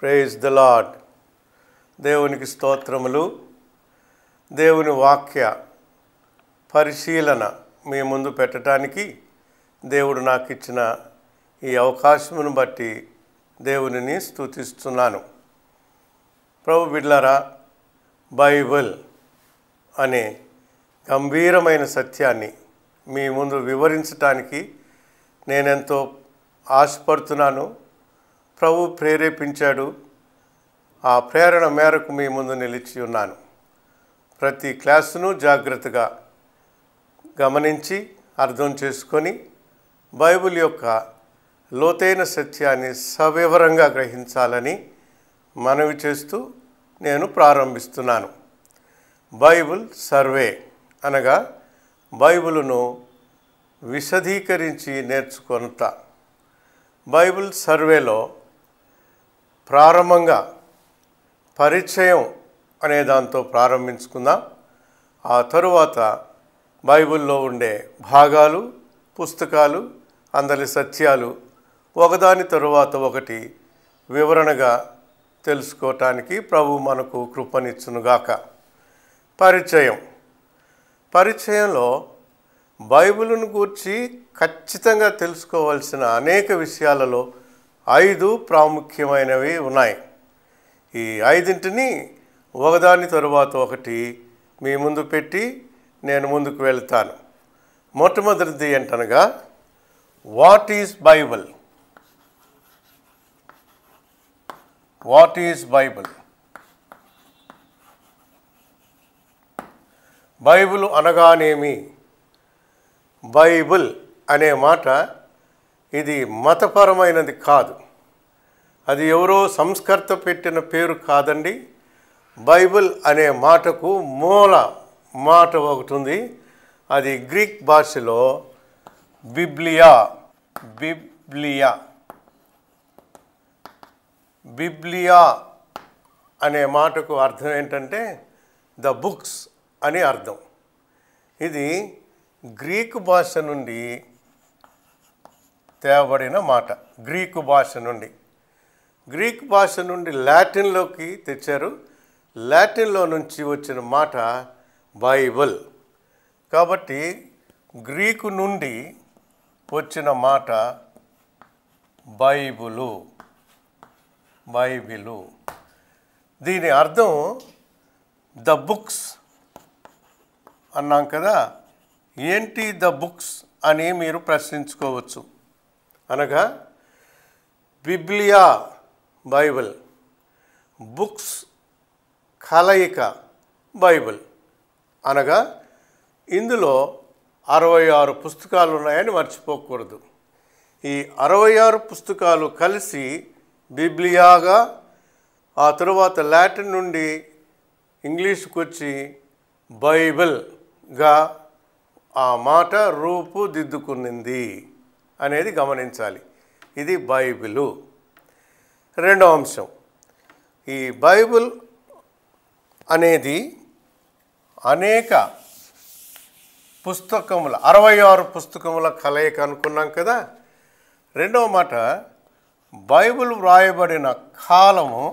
praise the lord దేవునికి స్తోత్రములు దేవుని వాక్య పరిశీలన మీ ముందు పెట్టడానికి దేవుడు నాకు ఇచ్చిన ఈ అవకాశమును బట్టి దేవునిని స్తుతిస్తున్నాను ప్రభు బిడ్లారా బైబిల్ అనే గంభీరమైన సత్యాన్ని మీ ముందు వివరించటానికి నేనెంతో ఆశపడుతున్నాను ప్రభు ప్రేరేపించాడు ఆ ప్రేరణ మేరకు మీ ముందు నిలిచి ఉన్నాను ప్రతి క్లాసును జాగ్రత్తగా గమనించి అర్థం చేసుకొని బైబిల్ యొక్క లోతైన సత్యాన్ని సవివరంగా గ్రహించాలని మనవి చేస్తూ నేను ప్రారంభిస్తున్నాను బైబిల్ సర్వే అనగా బైబిలును విశదీకరించి నేర్చుకొనుట బైబిల్ సర్వేలో ప్రారంభంగా పరిచయం అనే దాంతో ప్రారంభించుకుందాం ఆ తరువాత బైబిల్లో ఉండే భాగాలు పుస్తకాలు అందరి సత్యాలు ఒకదాని తరువాత ఒకటి వివరణగా తెలుసుకోవటానికి ప్రభు మనకు కృపనిచ్చునుగాక పరిచయం పరిచయంలో బైబిల్ను గూర్చి ఖచ్చితంగా తెలుసుకోవాల్సిన అనేక విషయాలలో ఐదు ప్రాముఖ్యమైనవి ఉన్నాయి ఈ ఐదింటిని ఒకదాని తరువాత ఒకటి మీ ముందు పెట్టి నేను ముందుకు వెళ్తాను మొట్టమొదటిది ఏంటనగా what is Bible what is Bible Bible అనగానేమి బైబిల్ అనే మాట ఇది మతపరమైనది కాదు అది ఎవరో సంస్కర్త పెట్టిన పేరు కాదండి బైబిల్ అనే మాటకు మూల మాట ఒకటి ఉంది అది గ్రీక్ భాషలో బిబ్లియా బిబ్లియా బిబ్లియా అనే మాటకు అర్థం ఏంటంటే ద బుక్స్ అని అర్థం ఇది గ్రీకు భాష నుండి తేబడిన మాట గ్రీకు భాష నుండి గ్రీక్ భాష నుండి లాటిన్లోకి తెచ్చారు లాటిన్లో నుంచి వచ్చిన మాట బైబిల్ కాబట్టి గ్రీకు నుండి వచ్చిన మాట బైబులు బైబిలు దీని అర్థం ద బుక్స్ అన్నాం కదా ఏంటి ద బుక్స్ అని మీరు ప్రశ్నించుకోవచ్చు అనగా బిబ్లియా బైబిల్ బుక్స్ కలయిక బైబిల్ అనగా ఇందులో అరవై ఆరు పుస్తకాలు ఉన్నాయని మర్చిపోకూడదు ఈ అరవై ఆరు పుస్తకాలు కలిసి బిబ్లియాగా ఆ తరువాత లాటిన్ నుండి ఇంగ్లీష్కి వచ్చి బైబిల్గా ఆ మాట రూపుదిద్దుకునింది అనేది గమనించాలి ఇది బైబిలు రెండవ అంశం ఈ బైబిల్ అనేది అనేక పుస్తకముల అరవై ఆరు పుస్తకముల కలయిక అనుకున్నాం కదా రెండవ మాట బైబిల్ వ్రాయబడిన కాలము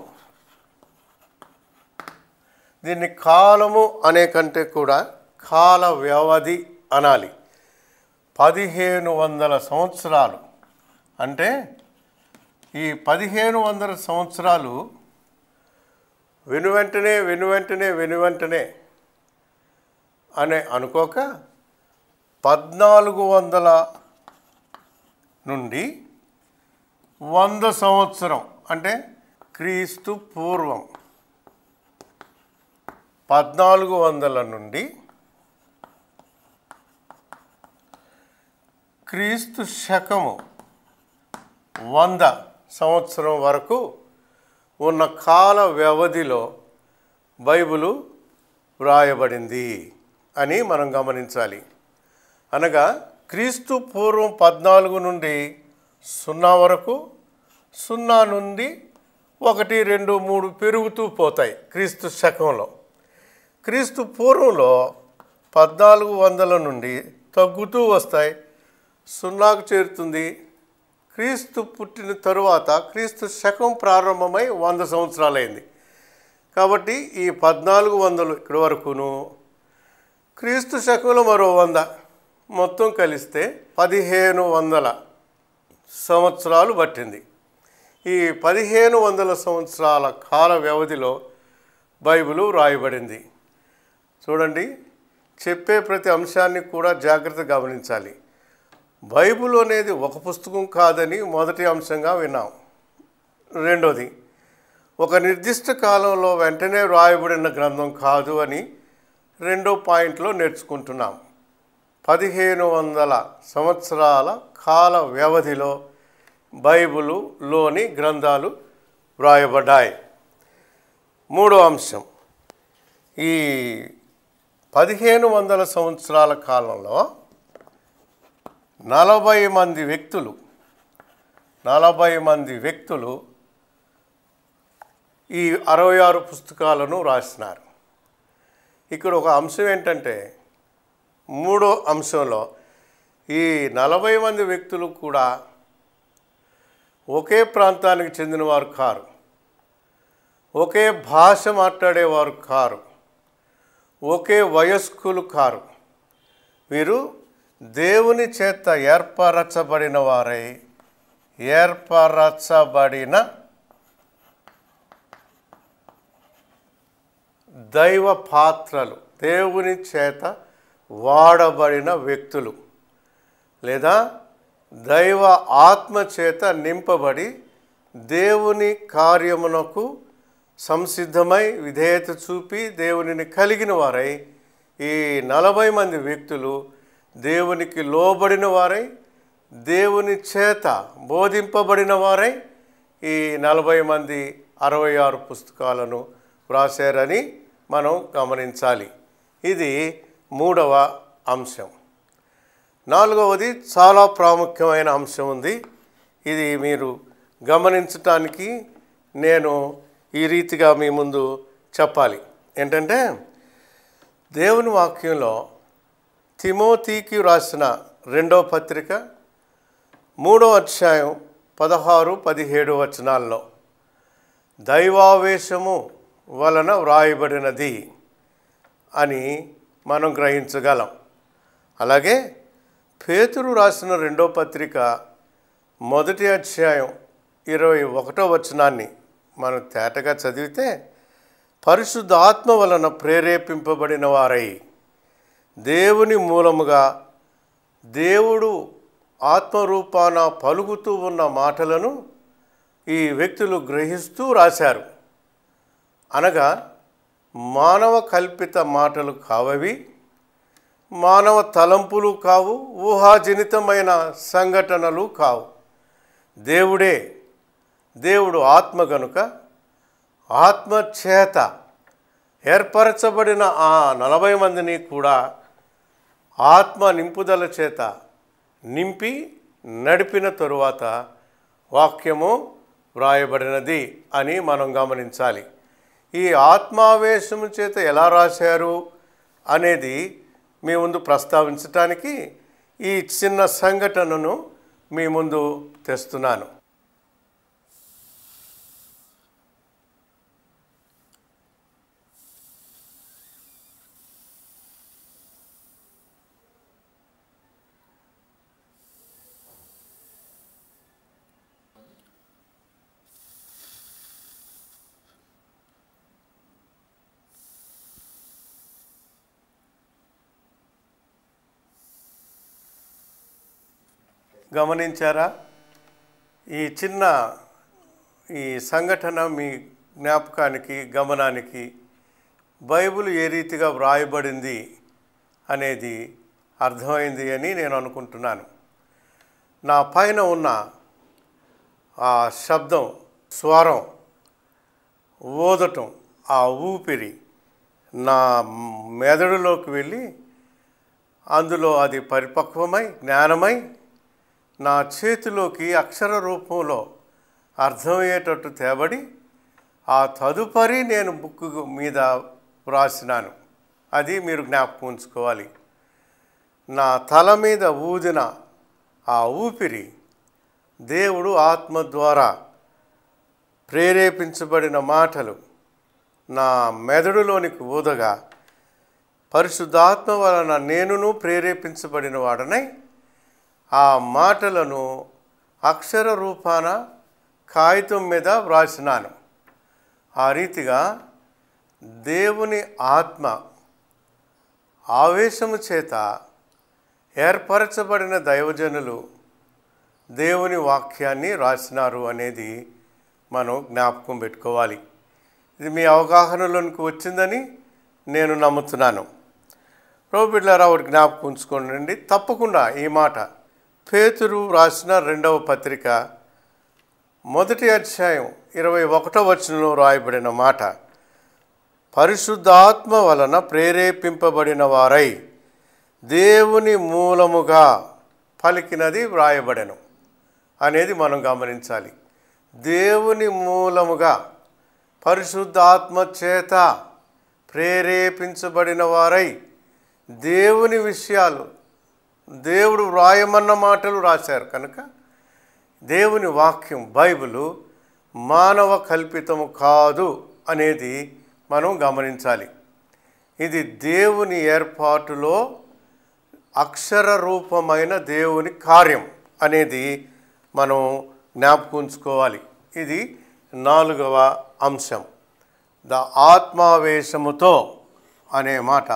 దీన్ని కాలము అనే కంటే కూడా కాల వ్యవధి అనాలి పదిహేను వందల సంవత్సరాలు అంటే ఈ పదిహేను వందల సంవత్సరాలు వెనువెంటనే వెనువెంటనే వెనువెంటనే అనే అనుకోక పద్నాలుగు వందల నుండి వంద సంవత్సరం అంటే క్రీస్తు పూర్వం పద్నాలుగు వందల నుండి క్రీస్తు శకము వంద సంవత్సరం వరకు ఉన్న కాల వ్యవధిలో బైబిలు వ్రాయబడింది అని మనం గమనించాలి అనగా క్రీస్తు పూర్వం పద్నాలుగు నుండి సున్నా వరకు సున్నా నుండి ఒకటి రెండు మూడు పెరుగుతూ పోతాయి క్రీస్తు శకంలో క్రీస్తు పూర్వంలో పద్నాలుగు వందల నుండి తగ్గుతూ వస్తాయి సున్నాకు చేరుతుంది క్రీస్తు పుట్టిన తరువాత క్రీస్తు శకం ప్రారంభమై వంద సంవత్సరాలైంది కాబట్టి ఈ పద్నాలుగు వందలు ఇక్కడి వరకును క్రీస్తు శకంలో మరో వంద మొత్తం కలిస్తే పదిహేను వందల సంవత్సరాలు పట్టింది ఈ పదిహేను వందల సంవత్సరాల కాల వ్యవధిలో బైబిలు రాయబడింది చూడండి చెప్పే ప్రతి అంశాన్ని కూడా జాగ్రత్త గమనించాలి బైబిల్ అనేది ఒక పుస్తకం కాదని మొదటి అంశంగా విన్నాం రెండోది ఒక నిర్దిష్ట కాలంలో వెంటనే వ్రాయబడిన గ్రంథం కాదు అని రెండో పాయింట్లో నేర్చుకుంటున్నాం పదిహేను వందల సంవత్సరాల కాల వ్యవధిలో బైబిలులోని గ్రంథాలు వ్రాయబడ్డాయి మూడో అంశం ఈ పదిహేను వందల సంవత్సరాల కాలంలో నలభై మంది వ్యక్తులు నలభై మంది వ్యక్తులు ఈ అరవై ఆరు పుస్తకాలను రాసినారు ఇక్కడ ఒక అంశం ఏంటంటే మూడో అంశంలో ఈ నలభై మంది వ్యక్తులు కూడా ఒకే ప్రాంతానికి చెందినవారు కారు ఒకే భాష మాట్లాడేవారు కారు ఒకే వయస్కులు కారు వీరు దేవుని చేత ఏర్పరచబడిన వారై ఏర్పరచబడిన దైవ పాత్రలు దేవుని చేత వాడబడిన వ్యక్తులు లేదా దైవ ఆత్మ చేత నింపబడి దేవుని కార్యమునకు సంసిద్ధమై విధేయత చూపి దేవునిని కలిగిన వారై ఈ నలభై మంది వ్యక్తులు దేవునికి లోబడిన వారై దేవుని చేత బోధింపబడిన వారై ఈ నలభై మంది అరవై ఆరు పుస్తకాలను వ్రాసారని మనం గమనించాలి ఇది మూడవ అంశం నాలుగవది చాలా ప్రాముఖ్యమైన అంశం ఉంది ఇది మీరు గమనించటానికి నేను ఈ రీతిగా మీ ముందు చెప్పాలి ఏంటంటే దేవుని వాక్యంలో తిమోతికి రాసిన రెండో పత్రిక మూడో అధ్యాయం పదహారు పదిహేడు వచనాల్లో దైవావేశము వలన వ్రాయబడినది అని మనం గ్రహించగలం అలాగే పేతురు రాసిన రెండో పత్రిక మొదటి అధ్యాయం ఇరవై ఒకటో వచనాన్ని మనం తేటగా చదివితే పరిశుద్ధ ఆత్మ వలన ప్రేరేపింపబడిన వారై దేవుని మూలముగా దేవుడు ఆత్మరూపాన పలుకుతూ ఉన్న మాటలను ఈ వ్యక్తులు గ్రహిస్తూ రాశారు అనగా మానవ కల్పిత మాటలు కావవి మానవ తలంపులు కావు ఊహాజనితమైన సంఘటనలు కావు దేవుడే దేవుడు ఆత్మ గనుక ఆత్మ చేత ఏర్పరచబడిన ఆ నలభై మందిని కూడా ఆత్మ నింపుదల చేత నింపి నడిపిన తరువాత వాక్యము వ్రాయబడినది అని మనం గమనించాలి ఈ ఆత్మావేశము చేత ఎలా రాశారు అనేది మీ ముందు ప్రస్తావించటానికి ఈ చిన్న సంఘటనను మీ ముందు తెస్తున్నాను గమనించారా ఈ చిన్న ఈ సంఘటన మీ జ్ఞాపకానికి గమనానికి బైబిల్ ఏ రీతిగా వ్రాయబడింది అనేది అర్థమైంది అని నేను అనుకుంటున్నాను నా పైన ఉన్న ఆ శబ్దం స్వరం ఊదటం ఆ ఊపిరి నా మెదడులోకి వెళ్ళి అందులో అది పరిపక్వమై జ్ఞానమై నా చేతిలోకి అక్షర రూపంలో అర్థమయ్యేటట్టు తేబడి ఆ తదుపరి నేను బుక్ మీద వ్రాసినాను అది మీరు జ్ఞాపకం ఉంచుకోవాలి నా తల మీద ఊదిన ఆ ఊపిరి దేవుడు ఆత్మ ద్వారా ప్రేరేపించబడిన మాటలు నా మెదడులోనికి ఊదగా పరిశుద్ధాత్మ వలన నేనును ప్రేరేపించబడిన వాడనై ఆ మాటలను అక్షర రూపాన కాగితం మీద వ్రాసినాను ఆ రీతిగా దేవుని ఆత్మ ఆవేశము చేత ఏర్పరచబడిన దైవజనులు దేవుని వాక్యాన్ని రాసినారు అనేది మనం జ్ఞాపకం పెట్టుకోవాలి ఇది మీ అవగాహనలోనికి వచ్చిందని నేను నమ్ముతున్నాను ప్రభు బిడ్డారా ఒకటి జ్ఞాపకం ఉంచుకోండి తప్పకుండా ఈ మాట పేతురు రాసిన రెండవ పత్రిక మొదటి అధ్యాయం ఇరవై ఒకటో వచనంలో రాయబడిన మాట పరిశుద్ధాత్మ వలన ప్రేరేపింపబడిన వారై దేవుని మూలముగా పలికినది వ్రాయబడెను అనేది మనం గమనించాలి దేవుని మూలముగా పరిశుద్ధాత్మ చేత ప్రేరేపించబడిన వారై దేవుని విషయాలు దేవుడు వ్రాయమన్న మాటలు రాశారు కనుక దేవుని వాక్యం బైబిలు మానవ కల్పితము కాదు అనేది మనం గమనించాలి ఇది దేవుని ఏర్పాటులో అక్షర రూపమైన దేవుని కార్యం అనేది మనం జ్ఞాపకుంచుకోవాలి ఇది నాలుగవ అంశం ద ఆత్మావేశముతో అనే మాట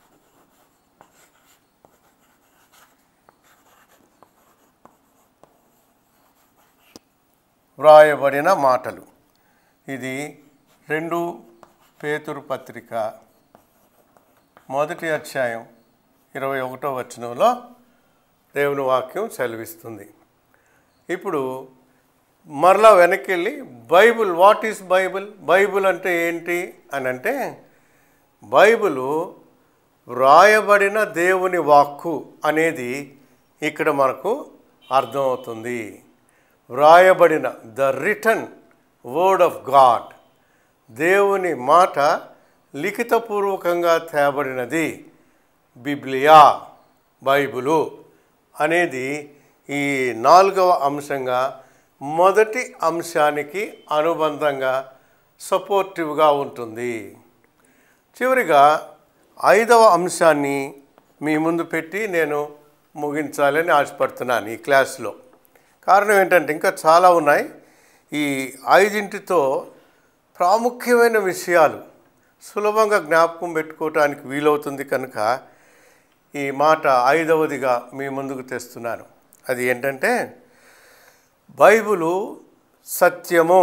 వ్రాయబడిన మాటలు ఇది రెండు పేతురు పత్రిక మొదటి అధ్యాయం ఇరవై ఒకటో వచనంలో దేవుని వాక్యం సెలవిస్తుంది ఇప్పుడు మరలా వెనక్కి వెళ్ళి Bible what is Bible Bible అంటే ఏంటి అని అంటే బైబులు వ్రాయబడిన దేవుని వాక్కు అనేది ఇక్కడ మనకు అర్థమవుతుంది వ్రాయబడిన the written word of God దేవుని మాట లిఖితపూర్వకంగా తేబడినది బిబ్లియా బైబులు అనేది ఈ నాలుగవ అంశంగా మొదటి అంశానికి అనుబంధంగా సపోర్టివ్గా ఉంటుంది చివరిగా ఐదవ అంశాన్ని మీ ముందు పెట్టి నేను ముగించాలని ఆశపడుతున్నాను ఈ క్లాస్లో కారణం ఏంటంటే ఇంకా చాలా ఉన్నాయి ఈ ఐదింటితో ప్రాముఖ్యమైన విషయాలు సులభంగా జ్ఞాపకం పెట్టుకోవటానికి వీలవుతుంది కనుక ఈ మాట ఐదవదిగా మీ ముందుకు తెస్తున్నాను అది ఏంటంటే బైబిలు సత్యము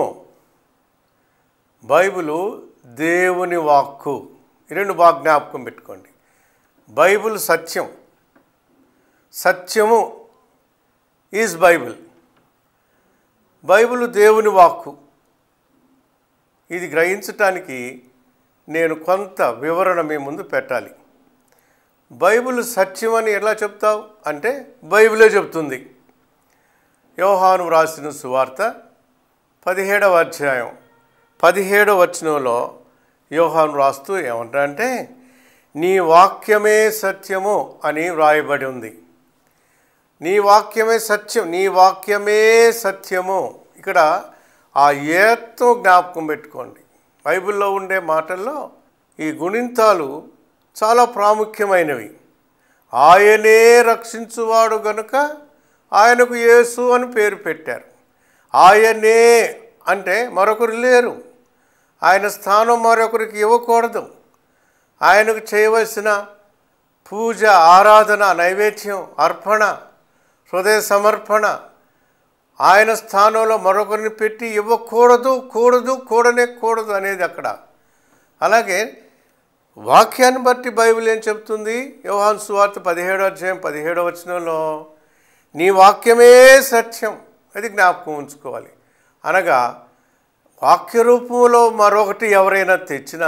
బైబిలు దేవుని వాక్కు ఈ రెండు బాగా జ్ఞాపకం పెట్టుకోండి బైబిల్ సత్యం సత్యము ఈజ్ బైబిల్ బైబిల్ దేవుని వాక్కు ఇది గ్రహించటానికి నేను కొంత వివరణ మీ ముందు పెట్టాలి బైబిల్ సత్యం అని ఎలా చెప్తావు అంటే బైబిలే చెప్తుంది యోహాను రాసిన సువార్త పదిహేడవ అధ్యాయం పదిహేడవ వచనంలో యోహాను రాస్తూ ఏమంటారంటే నీ వాక్యమే సత్యము అని వ్రాయబడి ఉంది నీ వాక్యమే సత్యం నీ వాక్యమే సత్యము ఇక్కడ ఆ ఏత్తో జ్ఞాపకం పెట్టుకోండి బైబిల్లో ఉండే మాటల్లో ఈ గుణింతాలు చాలా ప్రాముఖ్యమైనవి ఆయనే రక్షించువాడు గనుక ఆయనకు యేసు అని పేరు పెట్టారు ఆయనే అంటే మరొకరు లేరు ఆయన స్థానం మరొకరికి ఇవ్వకూడదు ఆయనకు చేయవలసిన పూజ ఆరాధన నైవేద్యం అర్పణ హృదయ సమర్పణ ఆయన స్థానంలో మరొకరిని పెట్టి ఇవ్వకూడదు కూడదు కూడనే కూడదు అనేది అక్కడ అలాగే వాక్యాన్ని బట్టి బైబిల్ ఏం చెప్తుంది యోహాన్ సువార్త పదిహేడో అధ్యాయం పదిహేడో వచనంలో నీ వాక్యమే సత్యం అది జ్ఞాపకం ఉంచుకోవాలి అనగా వాక్య రూపంలో మరొకటి ఎవరైనా తెచ్చినా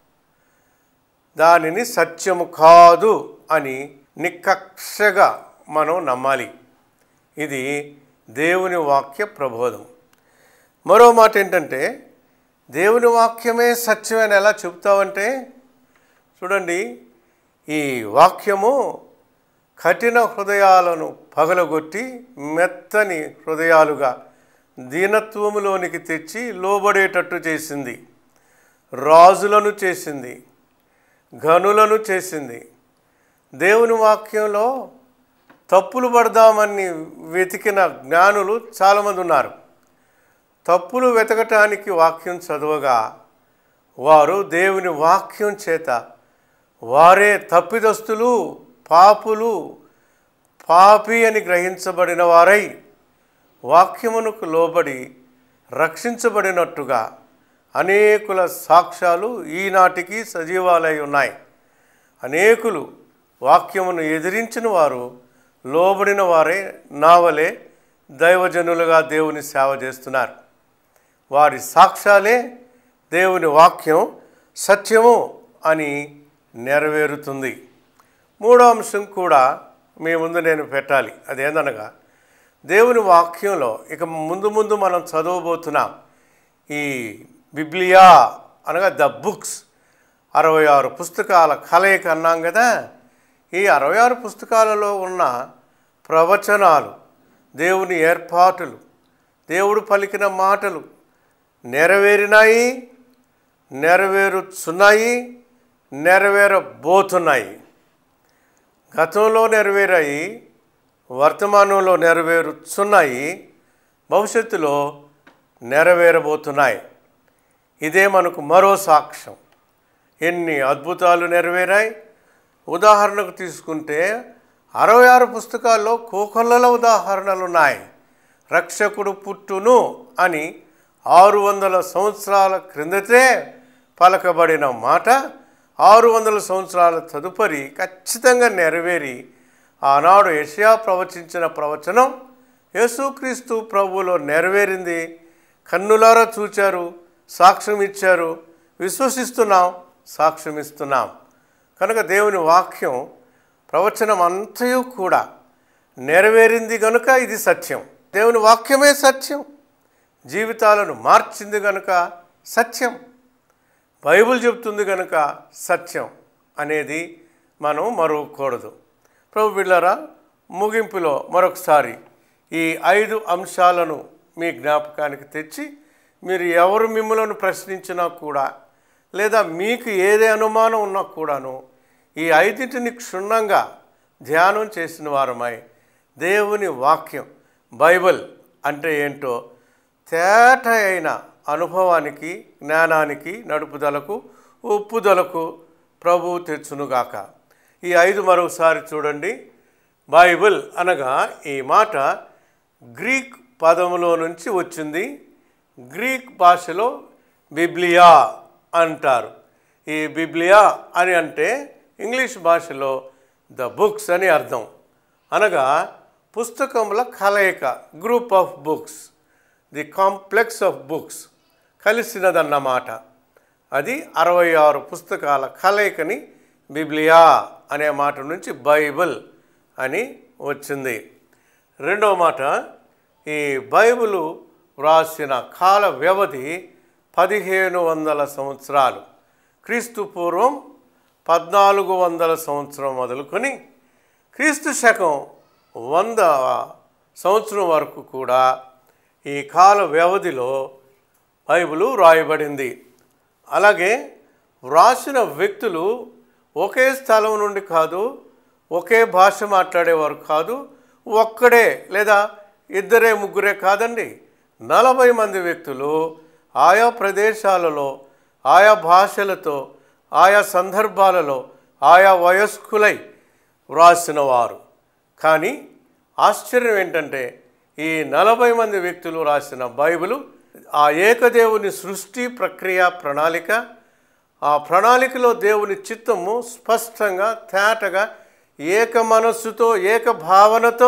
దానిని సత్యము కాదు అని నిక్కక్షగా మనం నమ్మాలి ఇది దేవుని వాక్య ప్రబోధం మరో మాట ఏంటంటే దేవుని వాక్యమే సత్యమని ఎలా చెప్తావంటే చూడండి ఈ వాక్యము కఠిన హృదయాలను పగలగొట్టి మెత్తని హృదయాలుగా దీనత్వములోనికి తెచ్చి లోబడేటట్టు చేసింది రాజులను చేసింది గనులను చేసింది దేవుని వాక్యంలో తప్పులు పడదామని వెతికిన జ్ఞానులు చాలామంది ఉన్నారు తప్పులు వెతకటానికి వాక్యం చదవగా వారు దేవుని వాక్యం చేత వారే తప్పిదస్తులు పాపులు పాపి అని గ్రహించబడిన వారై వాక్యమునకు లోబడి రక్షించబడినట్టుగా అనేకుల సాక్ష్యాలు ఈనాటికి సజీవాలై ఉన్నాయి అనేకులు వాక్యమును ఎదిరించిన వారు లోబడిన వారే నావలే దైవజనులుగా దేవుని సేవ చేస్తున్నారు వారి సాక్ష్యాలే దేవుని వాక్యం సత్యము అని నెరవేరుతుంది మూడో అంశం కూడా మీ ముందు నేను పెట్టాలి అదేందనగా దేవుని వాక్యంలో ఇక ముందు ముందు మనం చదవబోతున్నాం ఈ బిబ్లియా అనగా ద బుక్స్ అరవై ఆరు పుస్తకాల కలయిక అన్నాం కదా ఈ అరవై ఆరు పుస్తకాలలో ఉన్న ప్రవచనాలు దేవుని ఏర్పాటులు దేవుడు పలికిన మాటలు నెరవేరినాయి నెరవేరుచున్నాయి నెరవేరబోతున్నాయి గతంలో నెరవేరాయి వర్తమానంలో నెరవేరుచున్నాయి భవిష్యత్తులో నెరవేరబోతున్నాయి ఇదే మనకు మరో సాక్ష్యం ఎన్ని అద్భుతాలు నెరవేరాయి ఉదాహరణకు తీసుకుంటే అరవై ఆరు పుస్తకాల్లో కోకొల్లల ఉదాహరణలు ఉన్నాయి రక్షకుడు పుట్టును అని ఆరు వందల సంవత్సరాల క్రిందటే పలకబడిన మాట ఆరు వందల సంవత్సరాల తదుపరి ఖచ్చితంగా నెరవేరి ఆనాడు యెషయా ప్రవచించిన ప్రవచనం యేసుక్రీస్తు ప్రభువులో నెరవేరింది కన్నులారా చూచారు సాక్ష్యం ఇచ్చారు విశ్వసిస్తున్నాం సాక్ష్యం ఇస్తున్నాం కనుక దేవుని వాక్యం ప్రవచనం అంతయు కూడా నెరవేరింది కనుక ఇది సత్యం దేవుని వాక్యమే సత్యం జీవితాలను మార్చింది కనుక సత్యం బైబిల్ చెప్తుంది కనుక సత్యం అనేది మనం మరవకూడదు ప్రభు బిళ్ళారా ముగింపులో మరొకసారి ఈ ఐదు అంశాలను మీ జ్ఞాపకానికి తెచ్చి మీరు ఎవరు మిమ్మలను ప్రశ్నించినా కూడా లేదా మీకు ఏదే అనుమానం ఉన్నా కూడాను ఈ ఐదింటిని క్షుణ్ణంగా ధ్యానం చేసిన వారమై దేవుని వాక్యం బైబిల్ అంటే ఏంటో తేట అయిన అనుభవానికి జ్ఞానానికి నడుపుదలకు ఒప్పుదలకు ప్రభు తెచ్చునుగాక ఈ ఐదు మరొకసారి చూడండి బైబిల్ అనగా ఈ మాట గ్రీక్ పదములో నుంచి వచ్చింది గ్రీక్ భాషలో బిబ్లియా అంటారు ఈ బిబ్లియా అని అంటే ఇంగ్లీష్ భాషలో ద బుక్స్ అని అర్థం అనగా పుస్తకముల కలయిక group of books the complex of books కలిసినదన్నమాట అది అరవై ఆరు పుస్తకాల కలయికని బిబ్లియా అనే మాట నుంచి బైబిల్ అని వచ్చింది రెండవ మాట ఈ బైబిలు వ్రాసిన కాల వ్యవధి పదిహేను వందల సంవత్సరాలు క్రీస్తు పూర్వం పద్నాలుగు వందల సంవత్సరం మొదలుకొని క్రీస్తు శకం వంద సంవత్సరం వరకు కూడా ఈ కాల వ్యవధిలో బైబిలు వ్రాయబడింది అలాగే వ్రాసిన వ్యక్తులు ఒకే స్థలం నుండి కాదు ఒకే భాష మాట్లాడేవారు కాదు ఒక్కడే లేదా ఇద్దరే ముగ్గురే కాదండి నలభై మంది వ్యక్తులు ఆయా ప్రదేశాలలో ఆయా భాషలతో ఆయా సందర్భాలలో ఆయా వయస్కులై వ్రాసిన వారు కానీ ఆశ్చర్యం ఏంటంటే ఈ నలభై మంది వ్యక్తులు రాసిన బైబిలు ఆ ఏకదేవుని సృష్టి ప్రక్రియ ప్రణాళిక ఆ ప్రణాళికలో దేవుని చిత్తము స్పష్టంగా తేటగా ఏక మనస్సుతో ఏక భావనతో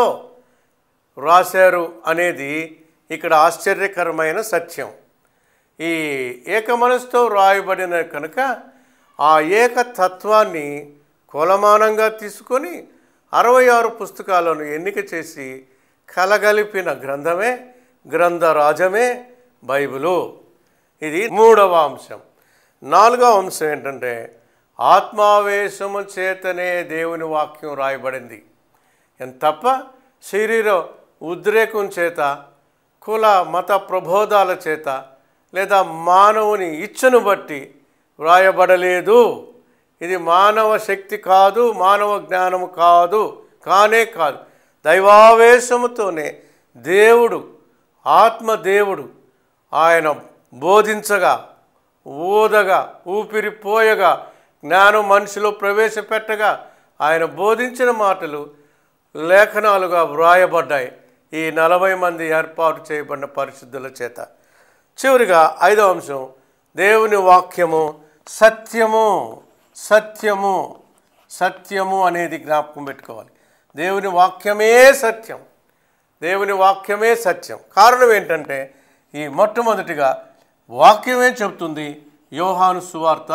రాశారు అనేది ఇక్కడ ఆశ్చర్యకరమైన సత్యం ఈ ఏక మనసుతో రాయబడిన కనుక ఆ ఏకతత్వాన్ని కొలమానంగా తీసుకొని అరవై ఆరు పుస్తకాలను ఎన్నిక చేసి కలగలిపిన గ్రంథమే గ్రంథరాజమే బైబిలు ఇది మూడవ అంశం నాలుగవ అంశం ఏంటంటే ఆత్మావేశము చేతనే దేవుని వాక్యం రాయబడింది ఎంత తప్ప శరీర ఉద్రేకం చేత కుల మత ప్రబోధాల చేత లేదా మానవుని ఇచ్చను బట్టి వ్రాయబడలేదు ఇది మానవ శక్తి కాదు మానవ జ్ఞానము కాదు కానే కాదు దైవావేశముతోనే దేవుడు ఆత్మదేవుడు ఆయన బోధించగా ఊదగా ఊపిరిపోయగా జ్ఞానం మనిషిలో ప్రవేశపెట్టగా ఆయన బోధించిన మాటలు లేఖనాలుగా వ్రాయబడ్డాయి ఈ నలభై మంది ఏర్పాటు చేయబడిన పరిశుద్ధుల చేత చివరిగా ఐదవ అంశం దేవుని వాక్యము సత్యము సత్యము సత్యము అనేది జ్ఞాపకం పెట్టుకోవాలి దేవుని వాక్యమే సత్యం దేవుని వాక్యమే సత్యం కారణం ఏంటంటే ఈ మొట్టమొదటిగా వాక్యమే చెప్తుంది యోహాను సువార్త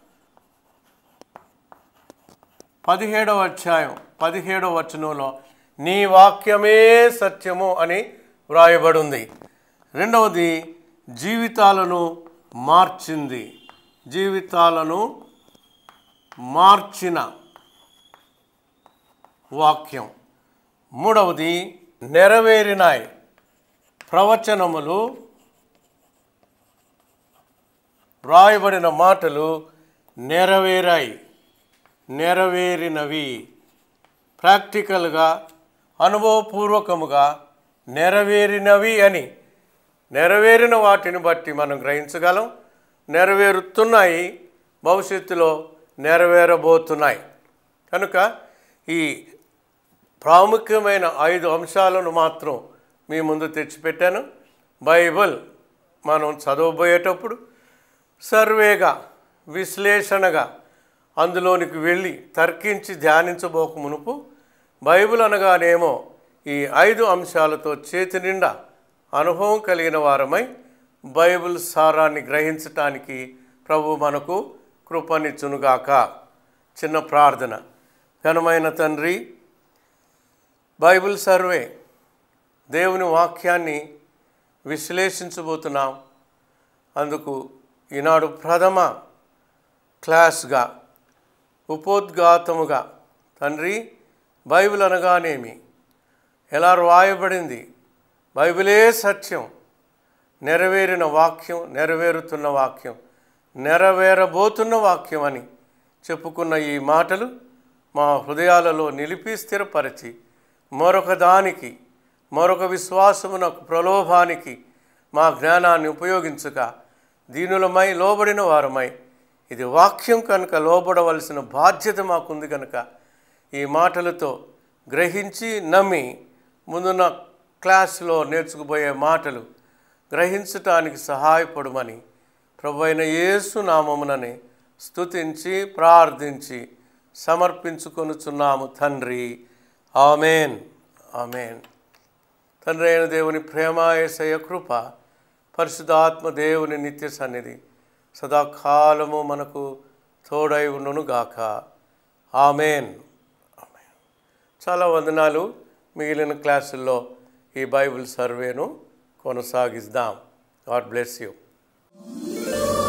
పదిహేడవ అధ్యాయం పదిహేడవ వచనంలో నీ వాక్యమే సత్యము అని వ్రాయబడింది రెండవది జీవితాలను మార్చింది జీవితాలను మార్చిన వాక్యం మూడవది నెరవేరినాయి ప్రవచనములు వ్రాయబడిన మాటలు నెరవేరాయి నెరవేరినవి ప్రాక్టికల్గా అనుభవపూర్వకముగా నెరవేరినవి అని నెరవేరిన వాటిని బట్టి మనం గ్రహించగలం నెరవేరుతున్నాయి భవిష్యత్తులో నెరవేరబోతున్నాయి కనుక ఈ ప్రాముఖ్యమైన ఐదు అంశాలను మాత్రం మీ ముందు తెచ్చిపెట్టాను బైబిల్ మనం చదవబోయేటప్పుడు సర్వేగా విశ్లేషణగా అందులోనికి వెళ్ళి తర్కించి ధ్యానించబోక మునుపు బైబిల్ అనగానేమో ఈ ఐదు అంశాలతో చేతి నిండా అనుభవం కలిగిన వారమై బైబిల్ సారాన్ని గ్రహించటానికి ప్రభు మనకు కృపనిచ్చునుగాక చిన్న ప్రార్థన ఘనమైన తండ్రి బైబిల్ సర్వే దేవుని వాక్యాన్ని విశ్లేషించబోతున్నాం అందుకు ఈనాడు ప్రథమ క్లాస్గా ఉపోద్ఘాతముగా తండ్రి బైబిల్ అనగానేమి ఎలా రాయబడింది బైబిలే సత్యం నెరవేరిన వాక్యం నెరవేరుతున్న వాక్యం నెరవేరబోతున్న వాక్యం అని చెప్పుకున్న ఈ మాటలు మా హృదయాలలో నిలిపి స్థిరపరిచి మరొక దానికి మరొక విశ్వాసమునకు ప్రలోభానికి మా జ్ఞానాన్ని ఉపయోగించక దీనులమై లోబడిన వారమై ఇది వాక్యం కనుక లోబడవలసిన బాధ్యత మాకుంది కనుక ఈ మాటలతో గ్రహించి నమ్మి ముందున్న క్లాసులో నేర్చుకుపోయే మాటలు గ్రహించటానికి సహాయపడమని ప్రభు అయిన యేసు నామమునని స్తుతించి ప్రార్థించి సమర్పించుకొనుచున్నాము తండ్రి ఆమెన్ ఆమెన్ తండ్రి అయిన దేవుని ప్రేమ ఏసయ కృప పరిశుద్ధాత్మ దేవుని నిత్య సన్నిధి సదాకాలము మనకు తోడై ఉండునుగాక ఆమెన్ ఆమెన్ చాలా వందనాలు మిగిలిన క్లాసుల్లో ఈ బైబిల్ సర్వేను కొనసాగిద్దాం గాడ్ బ్లెస్ యూ